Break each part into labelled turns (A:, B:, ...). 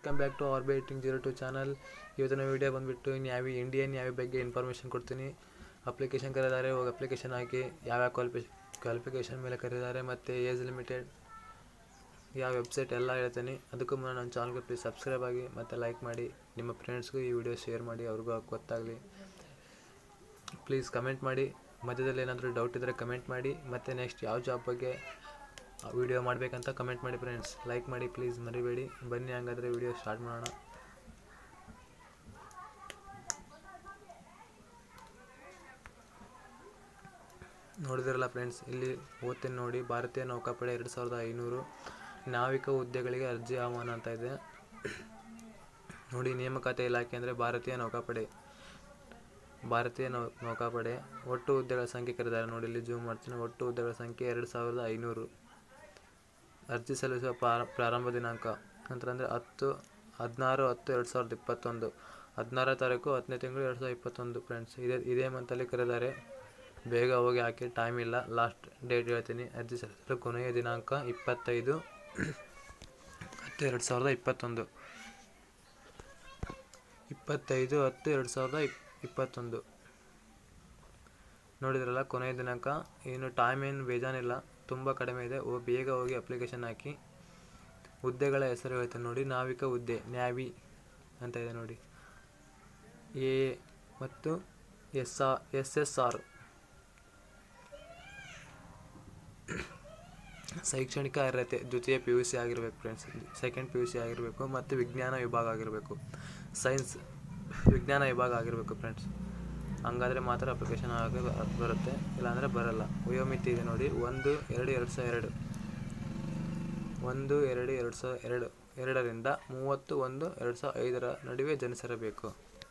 A: welcome back to our betting zero two channel ಇವತ್ತಿನ video ಬಂದುಬಿಟ್ಟು navy Indian ನ್ಯಾವಿ ಬಗ್ಗೆ information ಕೊಡ್ತೀನಿ ಅಪ್ಲಿಕೇಶನ್ ಕರೆದಿದ್ದಾರೆ ಹೋಗಿ ಅಪ್ಲಿಕೇಶನ್ ಹಾಕಿ ಯಾವ್ಯಾವ ಕ್ವಾಲಿಫಿ ಕ್ವಾಲಿಫಿಕೇಷನ್ ಮೇಲೆ ಕರೆದಿದ್ದಾರೆ ಮತ್ತು ಏಜ್ ಲಿಮಿಟೆಡ್ ಯಾವ ವೆಬ್ಸೈಟ್ ಎಲ್ಲ ಹೇಳ್ತೀನಿ ಅದಕ್ಕೂ ಮುನ್ನ ನನ್ನ ಚಾನಲ್ಗೆ ಪ್ಲೀಸ್ ಸಬ್ಸ್ಕ್ರೈಬ್ ಆಗಿ ಮತ್ತು ಲೈಕ್ ಮಾಡಿ ನಿಮ್ಮ ಫ್ರೆಂಡ್ಸ್ಗೂ ಈ ವಿಡಿಯೋ ಶೇರ್ ಮಾಡಿ ಅವ್ರಿಗೂ ಗೊತ್ತಾಗಲಿ ಪ್ಲೀಸ್ ಕಮೆಂಟ್ ಮಾಡಿ ಮಧ್ಯದಲ್ಲಿ ಏನಾದರೂ ಡೌಟ್ ಇದ್ದರೆ ಕಮೆಂಟ್ ಮಾಡಿ ಮತ್ತು ನೆಕ್ಸ್ಟ್ ಯಾವ ಜಾಬ್ ಬಗ್ಗೆ ವಿಡಿಯೋ ಮಾಡಬೇಕಂತ ಕಮೆಂಟ್ ಮಾಡಿ ಫ್ರೆಂಡ್ಸ್ ಲೈಕ್ ಮಾಡಿ ಪ್ಲೀಸ್ ಮರಿಬೇಡಿ ಬನ್ನಿ ಹಂಗಾದರೆ ವಿಡಿಯೋ ಸ್ಟಾರ್ಟ್ ಮಾಡೋಣ ನೋಡಿದಿರಲ್ಲ ಫ್ರೆಂಡ್ಸ್ ಇಲ್ಲಿ ಓದ್ತೀನಿ ನೋಡಿ ಭಾರತೀಯ ನೌಕಾಪಡೆ ಎರಡು ಸಾವಿರದ ಐನೂರು ನಾವಿಕ ಹುದ್ದೆಗಳಿಗೆ ಅರ್ಜಿ ಆಹ್ವಾನ ಅಂತ ಇದೆ ನೋಡಿ ನೇಮಕಾತಿ ಇಲಾಖೆ ಅಂದರೆ ಭಾರತೀಯ ನೌಕಾಪಡೆ ಭಾರತೀಯ ನೌ ನೌಕಾಪಡೆ ಒಟ್ಟು ಹುದ್ದೆಗಳ ಸಂಖ್ಯೆ ಕರೆದಿದ್ದಾರೆ ನೋಡಿ ಇಲ್ಲಿ ಜೂಮ್ ಮಾಡ್ತೀನಿ ಒಟ್ಟು ಹುದ್ದೆಗಳ ಸಂಖ್ಯೆ ಎರಡು ಸಾವಿರದ ಐನೂರು ಅರ್ಜಿ ಸಲ್ಲಿಸುವ ಪ್ರಾರ- ಪ್ರಾರಂಭ ದಿನಾಂಕ ಅಂತಂದರೆ ಹತ್ತು ಹದಿನಾರು ಹತ್ತು ಎರಡು ಸಾವಿರದ ಇಪ್ಪತ್ತೊಂದು ಹದಿನಾರನೇ ತಾರೀಕು ಹತ್ತನೇ ತಿಂಗಳು ಎರಡು ಸಾವಿರದ ಇಪ್ಪತ್ತೊಂದು ಫ್ರೆಂಡ್ಸ್ ಇದೇ ಇದೇ ಮಂತಲ್ಲಿ ಕರೆದಿದ್ದಾರೆ ಬೇಗ ಹೋಗಿ ಹಾಕಿ ಟೈಮ್ ಇಲ್ಲ ಲಾಸ್ಟ್ ಡೇಟ್ ಹೇಳ್ತೀನಿ ಅರ್ಜಿ ಸಲ್ಲಿಸಲು ಕೊನೆಯ ದಿನಾಂಕ ಇಪ್ಪತ್ತೈದು ಹತ್ತು ಎರಡು ಸಾವಿರದ ಇಪ್ಪತ್ತೊಂದು ಇಪ್ಪತ್ತೈದು ಹತ್ತು ಎರಡು ಸಾವಿರದ ಇಪ್ ಇಪ್ಪತ್ತೊಂದು ನೋಡಿದ್ರಲ್ಲ ಕೊನೆಯ ದಿನಾಂಕ ಏನು ಟೈಮ್ ಏನು ಬೇಜಾನಿಲ್ಲ ತುಂಬ ಕಡಿಮೆ ಇದೆ ಓ ಬೇಗ ಹೋಗಿ ಅಪ್ಲಿಕೇಶನ್ ಹಾಕಿ ಹುದ್ದೆಗಳ ಹೆಸರು ಹೇಳ್ತೇನೆ ನೋಡಿ ನಾವಿಕ ಹುದ್ದೆ ನ್ಯಾವಿ ಅಂತ ಇದೆ ನೋಡಿ ಎ ಮತ್ತು S R S S R ಶೈಕ್ಷಣಿಕ ಅರ್ಹತೆ ದ್ವಿತೀಯ ಪಿ ಯು ಸಿ ಆಗಿರಬೇಕು friends second P U C ಆಗಿರಬೇಕು ಮತ್ತು ವಿಜ್ಞಾನ ವಿಭಾಗ ಆಗಿರಬೇಕು ಸೈನ್ಸ್ ವಿಜ್ಞಾನ ವಿಭಾಗ ಆಗಿರಬೇಕು ಫ್ರೆಂಡ್ಸ್ ಹಂಗಾದರೆ ಮಾತ್ರ ಅಪ್ಲಿಕೇಶನ್ ಆಗಿ ಬ- ಬರುತ್ತೆ ಇಲ್ಲಾಂದರೆ ಬರಲ್ಲ ವಯೋಮಿತಿ ಇದೆ ನೋಡಿ ಒಂದು ಎರಡು ಎರಡು ಸಾವಿರ ಎರಡು ಒಂದು ಎರಡು ಎರಡು ಸಾವಿರ ಎರಡು ಎರಡರಿಂದ ಮೂವತ್ತು ಒಂದು ಎರಡು ಸಾವಿರ ಐದರ ನಡುವೆ ಜನಿಸಿರಬೇಕು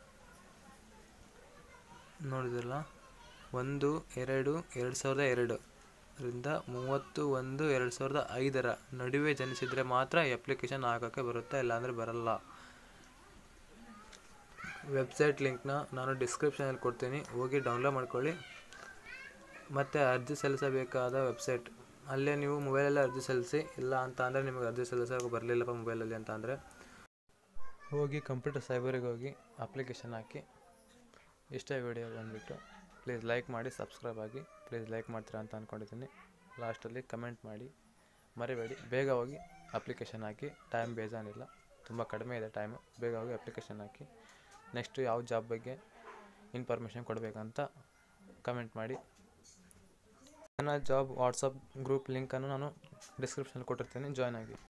A: ನೋಡಿದ್ರಲ್ಲ ಒಂದು ಎರಡು ಎರಡು ಸಾವಿರದ ಎರಡು ರಿಂದ ಮೂವತ್ತು ಒಂದು ಎರಡು ಸಾವಿರದ ಐದರ ನಡುವೆ ಜನಿಸಿದರೆ ಮಾತ್ರ ಅಪ್ಲಿಕೇಶನ್ ಹಾಕೋಕ್ಕೆ ಬರುತ್ತೆ ಇಲ್ಲಾಂದರೆ ಬರಲ್ಲ ವೆಬ್ಸೈಟ್ ಲಿಂಕ್ನ ನಾನು ಡಿಸ್ಕ್ರಿಪ್ಷನಲ್ಲಿ ಕೊಡ್ತೀನಿ ಹೋಗಿ ಡೌನ್ಲೋಡ್ ಮಾಡ್ಕೊಳ್ಳಿ ಮತ್ತು ಅರ್ಜಿ ಸಲ್ಲಿಸಬೇಕಾದ ವೆಬ್ಸೈಟ್ ಅಲ್ಲೇ ನೀವು ಮೊಬೈಲಲ್ಲೇ ಅರ್ಜಿ ಸಲ್ಲಿಸಿ ಇಲ್ಲ ಅಂತ ಅಂದರೆ ನಿಮಗೆ ಅರ್ಜಿ ಸಲ್ಲಿಸೋಕೆ ಬರಲಿಲ್ಲಪ್ಪ ಮೊಬೈಲಲ್ಲಿ ಅಂತ ಅಂದರೆ ಹೋಗಿ ಕಂಪ್ಯೂಟರ್ ಸೈಬರಿಗೆ ಹೋಗಿ ಅಪ್ಲಿಕೇಶನ್ ಹಾಕಿ ಇಷ್ಟೇ ವಿಡಿಯೋ ಬಂದುಬಿಟ್ಟು ಪ್ಲೀಸ್ ಲೈಕ್ ಮಾಡಿ ಸಬ್ಸ್ಕ್ರೈಬ್ ಆಗಿ ಪ್ಲೀಸ್ ಲೈಕ್ ಮಾಡ್ತೀರಾ ಅಂತ ಅಂದ್ಕೊಂಡಿದ್ದೀನಿ ಲಾಸ್ಟಲ್ಲಿ ಕಮೆಂಟ್ ಮಾಡಿ ಮರಿಬೇಡಿ ಬೇಗ ಹೋಗಿ ಅಪ್ಲಿಕೇಶನ್ ಹಾಕಿ ಟೈಮ್ ಬೇಜಾನಿಲ್ಲ ತುಂಬ ಕಡಿಮೆ ಇದೆ ಟೈಮು ಬೇಗ ಹೋಗಿ ಅಪ್ಲಿಕೇಶನ್ ಹಾಕಿ ನೆಕ್ಸ್ಟು ಯಾವ ಜಾಬ್ ಬಗ್ಗೆ ಇನ್ಫಾರ್ಮೇಷನ್ ಕೊಡಬೇಕಂತ ಕಮೆಂಟ್ ಮಾಡಿ ನನ್ನ ಜಾಬ್ ವಾಟ್ಸಪ್ ಗ್ರೂಪ್ ಲಿಂಕನ್ನು ನಾನು ಡಿಸ್ಕ್ರಿಪ್ಷನಲ್ಲಿ ಕೊಟ್ಟಿರ್ತೀನಿ ಜಾಯ್ನ್ ಆಗಿ